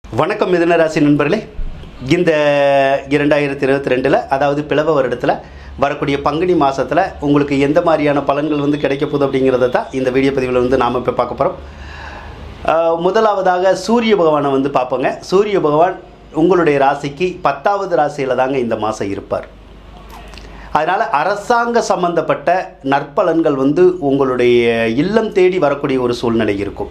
வணக்கம் மிதனராசி நண்பர்களே இந்த இரண்டாயிரத்தி இருபத்தி ரெண்டில் அதாவது பிளவ வருடத்தில் வரக்கூடிய பங்குனி மாதத்தில் உங்களுக்கு எந்த மாதிரியான பலன்கள் வந்து கிடைக்க போகுது அப்படிங்கிறத தான் இந்த வீடியோ பதிவில் வந்து நாம் இப்போ பார்க்க போகிறோம் முதலாவதாக சூரிய பகவானை வந்து பார்ப்போங்க சூரிய பகவான் உங்களுடைய ராசிக்கு பத்தாவது ராசியில் தாங்க இந்த மாதம் இருப்பார் அதனால் அரசாங்க சம்பந்தப்பட்ட நற்பலன்கள் வந்து உங்களுடைய இல்லம் தேடி வரக்கூடிய ஒரு சூழ்நிலை இருக்கும்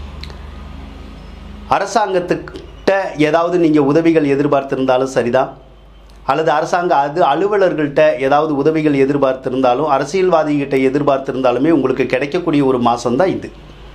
அரசாங்கத்துக்கிட்ட ஏதாவது நீங்கள் உதவிகள் எதிர்பார்த்திருந்தாலும் சரிதான் அல்லது அரசாங்க அது அலுவலர்கள்ட்ட ஏதாவது உதவிகள் எதிர்பார்த்திருந்தாலும் அரசியல்வாதிகிட்ட எதிர்பார்த்திருந்தாலுமே உங்களுக்கு கிடைக்கக்கூடிய ஒரு மாதம்தான் இது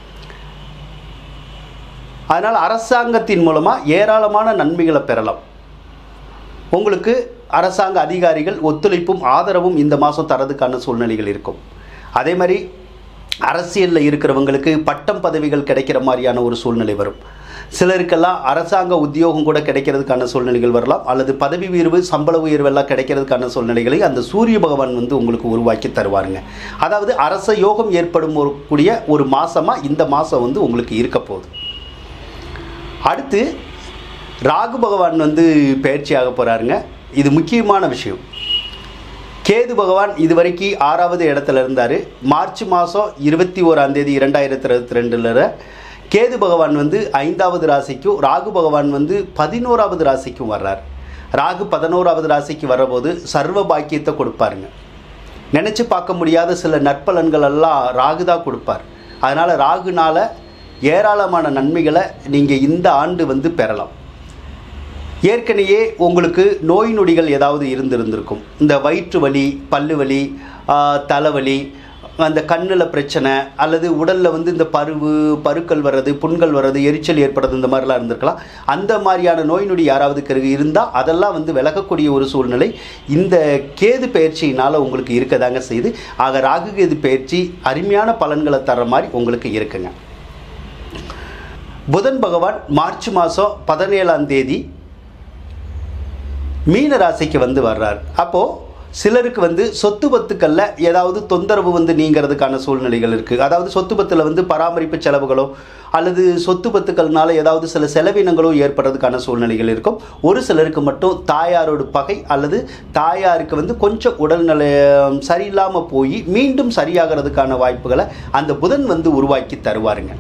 அதனால் அரசாங்கத்தின் மூலமாக ஏராளமான நன்மைகளை பெறலாம் உங்களுக்கு அரசாங்க அதிகாரிகள் ஒத்துழைப்பும் ஆதரவும் இந்த மாதம் தரதுக்கான சூழ்நிலைகள் இருக்கும் அதே மாதிரி அரசியலில் இருக்கிறவங்களுக்கு பட்டம் பதவிகள் கிடைக்கிற மாதிரியான ஒரு சூழ்நிலை வரும் சிலருக்கெல்லாம் அரசாங்க உத்தியோகம் கூட கிடைக்கிறதுக்கான சூழ்நிலைகள் வரலாம் அல்லது பதவி உயர்வு சம்பள உயர்வெல்லாம் கிடைக்கிறதுக்கான சூழ்நிலைகளை அந்த சூரிய பகவான் வந்து உங்களுக்கு உருவாக்கி தருவாருங்க அதாவது அரச யோகம் ஏற்படும் ஒரு கூடிய ஒரு மாதமாக இந்த மாதம் வந்து உங்களுக்கு இருக்க போகுது அடுத்து ராகு பகவான் வந்து பயிற்சியாக போகிறாருங்க இது முக்கியமான விஷயம் கேது பகவான் இதுவரைக்கும் ஆறாவது இடத்துல இருந்தார் மார்ச் மாதம் இருபத்தி ஓராந்தேதி இரண்டாயிரத்தி இருபத்தி ரெண்டில் கேது பகவான் வந்து ஐந்தாவது ராசிக்கும் ராகு பகவான் வந்து பதினோராவது ராசிக்கும் வர்றார் ராகு பதினோராவது ராசிக்கு வரபோது சர்வ பாக்கியத்தை கொடுப்பாருங்க நினச்சி பார்க்க முடியாத சில நற்பலன்கள் எல்லாம் ராகு தான் கொடுப்பார் அதனால் ராகுனால் ஏராளமான நன்மைகளை நீங்கள் இந்த ஆண்டு வந்து பெறலாம் ஏற்கனவே உங்களுக்கு நோய் நொடிகள் ஏதாவது இருந்திருந்திருக்கும் இந்த வயிற்று வலி பல்லு வலி தலைவலி அந்த கண்ணில் பிரச்சனை அல்லது உடலில் வந்து இந்த பருவு பருக்கள் வர்றது புண்கள் வர்றது எரிச்சல் ஏற்படுறது இந்த மாதிரிலாம் இருந்திருக்கலாம் அந்த மாதிரியான நோய் நொடி யாராவது கருகு இருந்தால் அதெல்லாம் வந்து விலகக்கூடிய ஒரு சூழ்நிலை இந்த கேது பயிற்சியினால் உங்களுக்கு இருக்கதாங்க செய்து ஆக ராகு கேது பயிற்சி அருமையான பலன்களை தர மாதிரி உங்களுக்கு இருக்குங்க புதன் பகவான் மார்ச் மாதம் பதினேழாம் தேதி மீன ராசிக்கு வந்து வர்றார் அப்போது சிலருக்கு வந்து சொத்து பத்துக்களில் ஏதாவது தொந்தரவு வந்து நீங்கிறதுக்கான சூழ்நிலைகள் இருக்குது அதாவது சொத்து பத்தில் வந்து பராமரிப்பு செலவுகளோ அல்லது சொத்து பத்துக்கள்னால ஏதாவது சில செலவினங்களோ ஏற்படுறதுக்கான சூழ்நிலைகள் இருக்கும் ஒரு சிலருக்கு மட்டும் தாயாரோட பகை அல்லது தாயாருக்கு வந்து கொஞ்சம் உடல்நிலை சரியில்லாமல் போய் மீண்டும் சரியாகிறதுக்கான வாய்ப்புகளை அந்த புதன் வந்து உருவாக்கி தருவாருங்க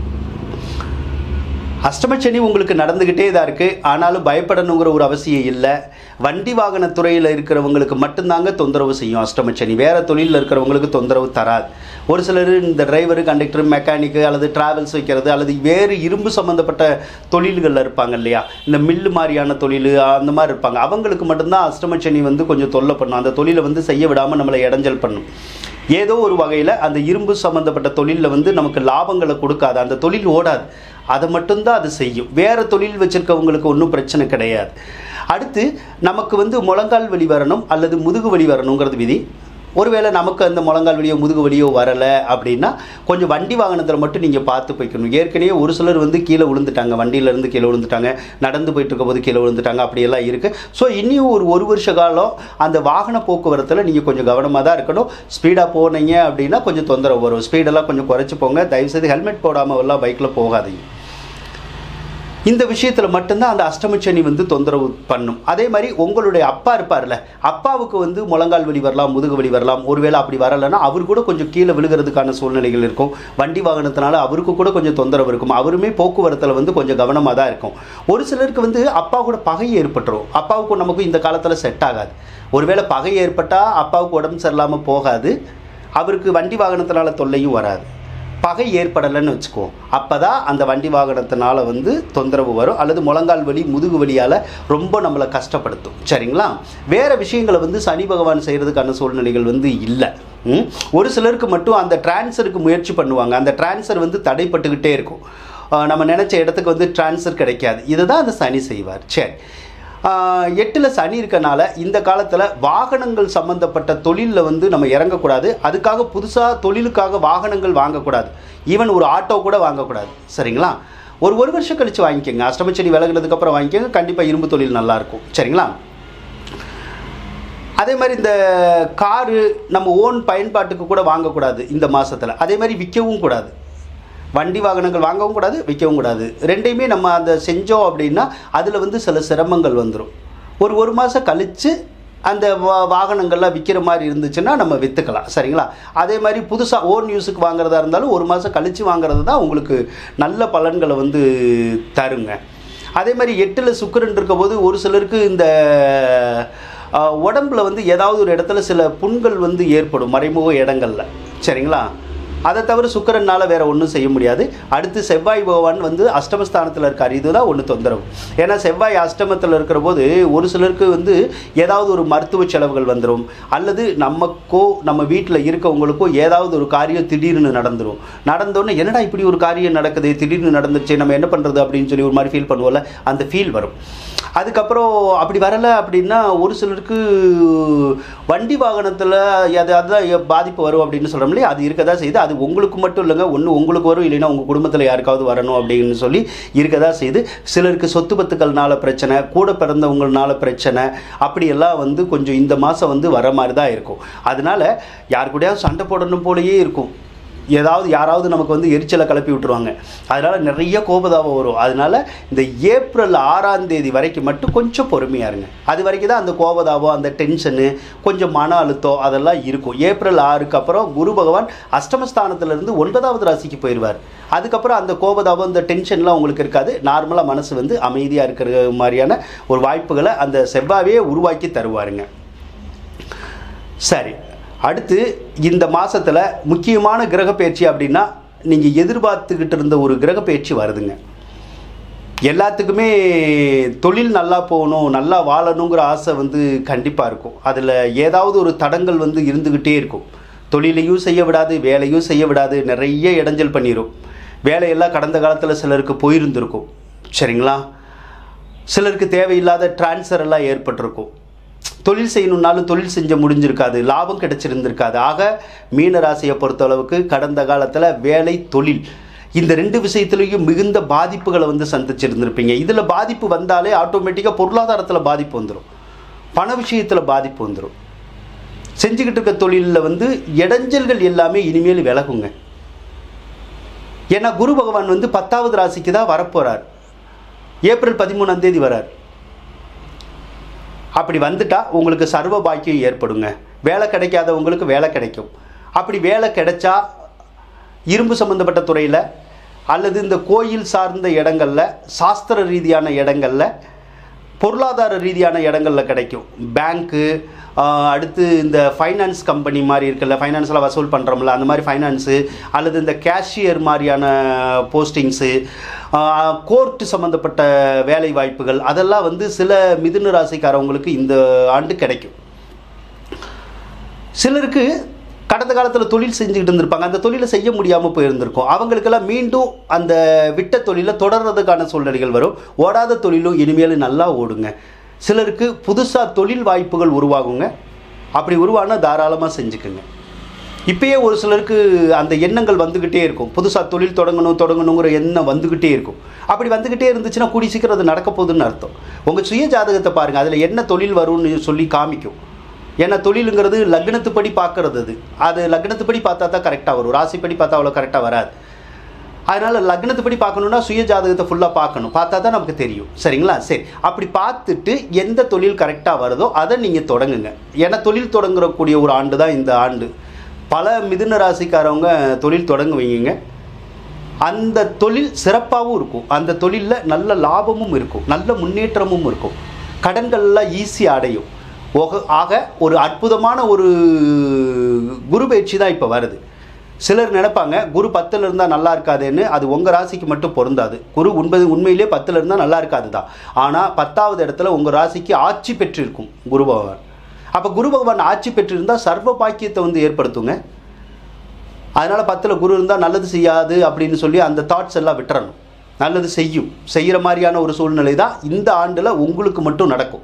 அஷ்டமச்சனி உங்களுக்கு நடந்துக்கிட்டே தான் இருக்குது ஆனாலும் பயப்படணுங்கிற ஒரு அவசியம் இல்லை வண்டி வாகன துறையில் இருக்கிறவங்களுக்கு மட்டும்தாங்க தொந்தரவு செய்யும் அஷ்டமச்சனி வேறு தொழிலில் இருக்கிறவங்களுக்கு தொந்தரவு தராது ஒரு சிலர் இந்த டிரைவரு கண்டக்டர் மெக்கானிக்கு அல்லது டிராவல்ஸ் வைக்கிறது அல்லது வேறு இரும்பு சம்மந்தப்பட்ட தொழில்களில் இருப்பாங்க இல்லையா இந்த மில்லு மாதிரியான தொழில் அந்த மாதிரி இருப்பாங்க அவங்களுக்கு மட்டும்தான் அஷ்டமச்சனி வந்து கொஞ்சம் தொல்லை பண்ணும் அந்த தொழிலை வந்து செய்ய விடாமல் நம்மளை இடைஞ்சல் பண்ணும் ஏதோ ஒரு வகையில் அந்த இரும்பு சம்மந்தப்பட்ட தொழிலில் வந்து நமக்கு லாபங்களை கொடுக்காது அந்த தொழில் ஓடாது அதை மட்டும்தான் அது செய்யும் வேறு தொழில் வச்சுருக்கவங்களுக்கு ஒன்றும் பிரச்சனை கிடையாது அடுத்து நமக்கு வந்து முழங்கால் வலி வரணும் அல்லது முதுகு வலி வரணுங்கிறது விதி ஒருவேளை நமக்கு அந்த முழங்கால் வலியோ முதுகு வலியோ வரலை அப்படின்னா கொஞ்சம் வண்டி வாகனத்தில் மட்டும் நீங்கள் பார்த்து போய்க்கணும் ஏற்கனவே ஒரு சிலர் வந்து கீழே விழுந்துட்டாங்க வண்டியிலேருந்து கீழே விழுந்துட்டாங்க நடந்து போயிட்டு இருக்கும்போது கீழே விழுந்துட்டாங்க அப்படியெல்லாம் இருக்குது ஸோ இன்னும் ஒரு ஒரு வருஷ காலம் அந்த வாகன போக்குவரத்தில் நீங்கள் கொஞ்சம் கவனமாக தான் இருக்கணும் ஸ்பீடாக போனீங்க அப்படின்னா கொஞ்சம் தொந்தரவு வரும் ஸ்பீடெல்லாம் கொஞ்சம் குறைச்சி போங்க தயவுசெய்து ஹெல்மெட் போடாமல் எல்லாம் பைக்கில் போகாதீங்க இந்த விஷயத்தில் மட்டும்தான் அந்த அஷ்டமச்சனி வந்து தொந்தரவு பண்ணும் அதே மாதிரி உங்களுடைய அப்பா இருப்பார்ல அப்பாவுக்கு வந்து முழங்கால் வலி வரலாம் முதுகு வலி வரலாம் ஒருவேளை அப்படி வரலைன்னா அவர் கூட கொஞ்சம் கீழே விழுகிறதுக்கான சூழ்நிலைகள் இருக்கும் வண்டி வாகனத்தினால அவருக்கு கூட கொஞ்சம் தொந்தரவு இருக்கும் அவருமே போக்குவரத்தில் வந்து கொஞ்சம் கவனமாக தான் இருக்கும் ஒரு சிலருக்கு வந்து அப்பா கூட பகை ஏற்பட்டுரும் அப்பாவுக்கும் நமக்கும் இந்த காலத்தில் செட் ஆகாது ஒருவேளை பகை ஏற்பட்டால் அப்பாவுக்கு உடம்பு சரியில்லாமல் போகாது அவருக்கு வண்டி வாகனத்தினால தொல்லையும் வராது பகை ஏற்படலைன்னு வச்சுக்குவோம் அப்போ தான் அந்த வண்டி வாகனத்தினால வந்து தொந்தரவு வரும் அல்லது முழங்கால் வலி முதுகு வலியால் ரொம்ப நம்மளை கஷ்டப்படுத்தும் சரிங்களா வேறு விஷயங்களை வந்து சனி பகவான் செய்கிறதுக்கான சூழ்நிலைகள் வந்து இல்லை ஒரு சிலருக்கு மட்டும் அந்த டிரான்ஸ்ஃபருக்கு முயற்சி பண்ணுவாங்க அந்த டிரான்ஸ்ஃபர் வந்து தடைப்பட்டுக்கிட்டே இருக்கும் நம்ம நினச்ச இடத்துக்கு வந்து டிரான்ஸ்ஃபர் கிடைக்காது இதை தான் அந்த சனி செய்வார் சரி எட்டில் சனி இருக்கனால இந்த காலத்தில் வாகனங்கள் சம்மந்தப்பட்ட தொழிலில் வந்து நம்ம இறங்கக்கூடாது அதுக்காக புதுசாக தொழிலுக்காக வாகனங்கள் வாங்கக்கூடாது ஈவன் ஒரு ஆட்டோ கூட வாங்கக்கூடாது சரிங்களா ஒரு ஒரு வருஷம் கழித்து வாங்கிக்கோங்க அஷ்டமச்சனி விலகினதுக்கப்புறம் வாங்கிக்கோங்க கண்டிப்பாக இரும்பு தொழில் நல்லாயிருக்கும் சரிங்களா அதே மாதிரி இந்த காரு நம்ம ஓன் பயன்பாட்டுக்கு கூட வாங்கக்கூடாது இந்த மாதத்தில் அதே மாதிரி விற்கவும் கூடாது வண்டி வாகனங்கள் வாங்கவும் கூடாது விற்கவும் கூடாது ரெண்டையுமே நம்ம அந்த செஞ்சோம் அப்படின்னா அதில் வந்து சில சிரமங்கள் வந்துடும் ஒரு ஒரு மாதம் கழித்து அந்த வா வாகனங்கள்லாம் விற்கிற மாதிரி இருந்துச்சுன்னா நம்ம விற்றுக்கலாம் சரிங்களா அதே மாதிரி புதுசாக ஓன் யூஸுக்கு வாங்குறதா இருந்தாலும் ஒரு மாதம் கழித்து வாங்குறது தான் உங்களுக்கு நல்ல பலன்களை வந்து தருங்க அதே மாதிரி எட்டில் சுக்கரன் இருக்கும்போது ஒரு சிலருக்கு இந்த ஆஹ், உடம்புல வந்து ஏதாவது ஒரு இடத்துல சில புண்கள் வந்து ஏற்படும் மறைமுக இடங்கள்ல சரிங்களா அதை தவிர சுக்கிரனால வேற ஒன்றும் செய்ய முடியாது அடுத்து செவ்வாய் பகவான் வந்து அஷ்டமஸ்தானத்தில் இருக்கார் இதுதான் ஒன்று தொந்தரவு ஏன்னா செவ்வாய் அஷ்டமத்தில் இருக்கிற போது ஒரு சிலருக்கு வந்து ஏதாவது ஒரு மருத்துவ செலவுகள் வந்துடும் அல்லது நமக்கோ நம்ம வீட்டில் இருக்கவங்களுக்கோ ஏதாவது ஒரு காரியம் திடீர்னு நடந்துடும் நடந்தோடனே என்னடா இப்படி ஒரு காரியம் நடக்குது திடீர்னு நடந்துச்சு நம்ம என்ன பண்ணுறது அப்படின்னு சொல்லி ஒரு மாதிரி ஃபீல் பண்ணுவோம்ல அந்த ஃபீல் வரும் அதுக்கப்புறம் அப்படி வரலை அப்படின்னா ஒரு சிலருக்கு வண்டி வாகனத்தில் அது அதுதான் பாதிப்பு வரும் அப்படின்னு சொல்கிறோம் இல்லையா அது இருக்க தான் செய்யுது அது உங்களுக்கு மட்டும் இல்லைங்க ஒன்று உங்களுக்கு வரும் இல்லைன்னா உங்கள் குடும்பத்தில் யாருக்காவது வரணும் அப்படின்னு சொல்லி இருக்க தான் செய்யுது சிலருக்கு சொத்து பத்துக்கள்னால பிரச்சனை கூட பிறந்தவங்களால பிரச்சனை அப்படியெல்லாம் வந்து கொஞ்சம் இந்த மாதம் வந்து வர மாதிரி தான் இருக்கும் அதனால யார் கூடயாவது சண்டை போடணும் போலயே இருக்கும் ஏதாவது யாராவது நமக்கு வந்து எரிச்சலை கிளப்பி விட்டுருவாங்க அதனால் நிறைய கோபதாபம் வரும் அதனால் இந்த ஏப்ரல் ஆறாம் தேதி வரைக்கும் மட்டும் கொஞ்சம் பொறுமையாக இருங்க அது வரைக்கும் தான் அந்த கோபதாபம் அந்த டென்ஷனு கொஞ்சம் மன அழுத்தம் அதெல்லாம் இருக்கும் ஏப்ரல் ஆறுக்கு அப்புறம் குரு பகவான் அஷ்டமஸ்தானத்திலிருந்து ஒன்பதாவது ராசிக்கு போயிடுவார் அதுக்கப்புறம் அந்த கோபதாபம் இந்த டென்ஷன்லாம் உங்களுக்கு இருக்காது நார்மலாக மனசு வந்து அமைதியாக இருக்கிற மாதிரியான ஒரு வாய்ப்புகளை அந்த செவ்வாவே உருவாக்கி தருவாருங்க சரி அடுத்து இந்த மாசத்துல முக்கியமான கிரக பயிற்சி அப்படின்னா நீங்கள் எதிர்பார்த்துக்கிட்டு இருந்த ஒரு கிரக பயிற்சி வருதுங்க எல்லாத்துக்குமே தொழில் நல்லா போகணும் நல்லா வாழணுங்கிற ஆசை வந்து கண்டிப்பாக இருக்கும் அதில் ஏதாவது ஒரு தடங்கள் வந்து இருந்துக்கிட்டே இருக்கும் தொழிலையும் செய்ய விடாது வேலையும் செய்ய விடாது நிறைய இடைஞ்சல் பண்ணிடும் வேலையெல்லாம் கடந்த காலத்தில் சிலருக்கு போயிருந்திருக்கும் சரிங்களா சிலருக்கு தேவையில்லாத டிரான்ஸ்ஃபர் எல்லாம் ஏற்பட்டிருக்கும் தொழில் செய்யணுன்னாலும் தொழில் செஞ்ச முடிஞ்சிருக்காது லாபம் கிடைச்சிருந்திருக்காது ஆக மீன ராசியை பொறுத்தளவுக்கு கடந்த காலத்தில் வேலை தொழில் இந்த ரெண்டு விஷயத்துலையும் மிகுந்த பாதிப்புகளை வந்து சந்திச்சிருந்திருப்பீங்க இதில் பாதிப்பு வந்தாலே ஆட்டோமேட்டிக்காக பொருளாதாரத்தில் பாதிப்பு வந்துடும் பண விஷயத்தில் பாதிப்பு வந்துடும் செஞ்சுக்கிட்டு இருக்க தொழிலில் வந்து இடைஞ்சல்கள் எல்லாமே இனிமேல் விலகுங்க ஏன்னா குரு பகவான் வந்து பத்தாவது ராசிக்கு தான் வரப்போகிறார் ஏப்ரல் பதிமூணாம் தேதி வரார் அப்படி வந்துட்டா உங்களுக்கு சர்வ பாக்கியம் ஏற்படுங்க வேலை கிடைக்காதவங்களுக்கு வேலை கிடைக்கும் அப்படி வேலை கிடைச்சா இரும்பு சம்பந்தப்பட்ட துறையில் அல்லது இந்த கோயில் சார்ந்த இடங்கள்ல சாஸ்திர ரீதியான இடங்கள்ல பொருளாதார ரீதியான இடங்கள்ல கிடைக்கும் பேங்க்கு அடுத்து இந்த ஃபைனான்ஸ் கம்பெனி மாதிரி இருக்குல்ல ஃபைனான்ஸில் வசூல் பண்ணுறோம்ல அந்த மாதிரி ஃபைனான்ஸு அல்லது இந்த கேஷியர் மாதிரியான போஸ்டிங்ஸு கோர்ட்டு சம்மந்தப்பட்ட வேலை வாய்ப்புகள் அதெல்லாம் வந்து சில மிதுன ராசிக்காரவங்களுக்கு இந்த ஆண்டு கிடைக்கும் சிலருக்கு கடந்த காலத்தில் தொழில் செஞ்சுக்கிட்டு இருந்திருப்பாங்க அந்த தொழிலை செய்ய முடியாமல் போயிருந்திருக்கும் அவங்களுக்கெல்லாம் மீண்டும் அந்த விட்ட தொழிலை தொடர்றதுக்கான சூழ்நிலைகள் வரும் ஓடாத தொழிலும் இனிமேல் நல்லா ஓடுங்க சிலருக்கு புதுசாக தொழில் வாய்ப்புகள் உருவாகுங்க அப்படி உருவானா தாராளமாக செஞ்சுக்குங்க இப்பயே ஒரு சிலருக்கு அந்த எண்ணங்கள் வந்துக்கிட்டே இருக்கும் புதுசாக தொழில் தொடங்கணும் தொடங்கணுங்கிற எண்ணம் வந்துக்கிட்டே இருக்கும் அப்படி வந்துக்கிட்டே இருந்துச்சுன்னா கூடி சீக்கிரம் அது நடக்க போகுதுன்னு அர்த்தம் உங்கள் சுய ஜாதகத்தை பாருங்கள் அதில் என்ன தொழில் வரும்னு சொல்லி காமிக்கும் ஏன்னா தொழிலுங்கிறது லக்னத்துப்படி பார்க்கறது அது அது லக்னத்துப்படி பார்த்தா தான் கரெக்டாக வரும் ராசிப்படி பார்த்தா அவ்வளோ கரெக்டாக வராது அதனால் லக்னத்துப்படி பார்க்கணுன்னா சுய ஜாதகத்தை ஃபுல்லாக பார்க்கணும் பார்த்தா தான் நமக்கு தெரியும் சரிங்களா சரி அப்படி பார்த்துட்டு எந்த தொழில் கரெக்டாக வருதோ அதை நீங்கள் தொடங்குங்க ஏன்னா தொழில் தொடங்கக்கூடிய ஒரு ஆண்டு தான் இந்த ஆண்டு பல மிதுன ராசிக்காரவங்க தொழில் தொடங்குவீங்க அந்த தொழில் சிறப்பாகவும் இருக்கும் அந்த தொழிலில் நல்ல லாபமும் இருக்கும் நல்ல முன்னேற்றமும் இருக்கும் கடன்கள்லாம் ஈஸியாக அடையும் ஒக- ஆக ஒரு அற்புதமான ஒரு குரு பயிற்சி தான் இப்போ வருது சிலர் நினைப்பாங்க குரு பத்தில் இருந்தால் நல்லா இருக்காதுன்னு அது உங்கள் ராசிக்கு மட்டும் பொருந்தாது குரு உண்பது உண்மையிலே பத்தில் இருந்தால் நல்லா இருக்காது தான் ஆனால் பத்தாவது இடத்துல உங்கள் ராசிக்கு ஆட்சி பெற்றிருக்கும் குரு பகவான் அப்போ குரு பகவான் ஆட்சி பெற்றிருந்தால் சர்வ பாக்கியத்தை வந்து ஏற்படுத்துங்க அதனால் பத்தில் குரு இருந்தால் நல்லது செய்யாது அப்படின்னு சொல்லி அந்த தாட்ஸ் எல்லாம் விட்டுறணும் நல்லது செய்யும் செய்கிற மாதிரியான ஒரு சூழ்நிலை தான் இந்த ஆண்டில் உங்களுக்கு மட்டும் நடக்கும்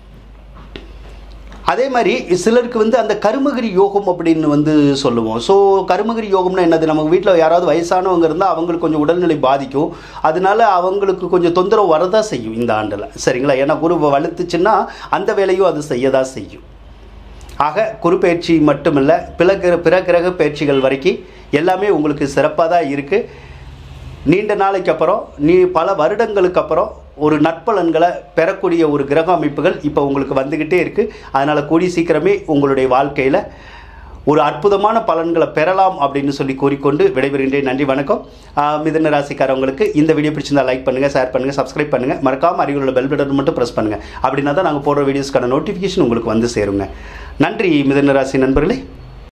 அதே மாதிரி சிலருக்கு வந்து அந்த கருமகிரி யோகம் அப்படின்னு வந்து சொல்லுவோம் ஸோ கருமகிரி யோகம்னா என்னது நம்ம வீட்டில் யாராவது வயசானவங்க இருந்தால் அவங்களுக்கு கொஞ்சம் உடல்நிலை பாதிக்கும் அதனால அவங்களுக்கு கொஞ்சம் தொந்தரவு வரதான் செய்யும் இந்த ஆண்டில் சரிங்களா ஏன்னா குரு வலுத்துச்சுன்னா அந்த வேலையும் அது செய்யதான் செய்யும் ஆக குரு பயிற்சி மட்டுமில்ல பிற கிர பிற கிரக பயிற்சிகள் வரைக்கும் எல்லாமே உங்களுக்கு சிறப்பாக தான் இருக்குது நீண்ட நாளைக்கு அப்புறம் நீ பல வருடங்களுக்கு அப்புறம் ஒரு நற்பலன்களை பெறக்கூடிய ஒரு கிரக அமைப்புகள் இப்போ உங்களுக்கு வந்துக்கிட்டே இருக்குது அதனால் கூடி சீக்கிரமே உங்களுடைய வாழ்க்கையில் ஒரு அற்புதமான பலன்களை பெறலாம் அப்படின்னு சொல்லி கூறிக்கொண்டு விடைபெறுகின்றேன் நன்றி வணக்கம் ஆஹ் மிதுன ராசிக்காரவங்களுக்கு இந்த வீடியோ பிடிச்சிருந்தா லைக் பண்ணுங்கள் ஷேர் பண்ணுங்கள் சப்ஸ்கிரைப் பண்ணுங்கள் மறக்காம அருகில் உள்ள பெல் பட்டன் மட்டும் ப்ரெஸ் பண்ணுங்கள் அப்படின்னா தான் நாங்கள் போடுற வீடியோஸ்க்கான நோட்டிஃபிகேஷன் உங்களுக்கு வந்து சேருங்க நன்றி மிதுன ராசி நண்பர்களே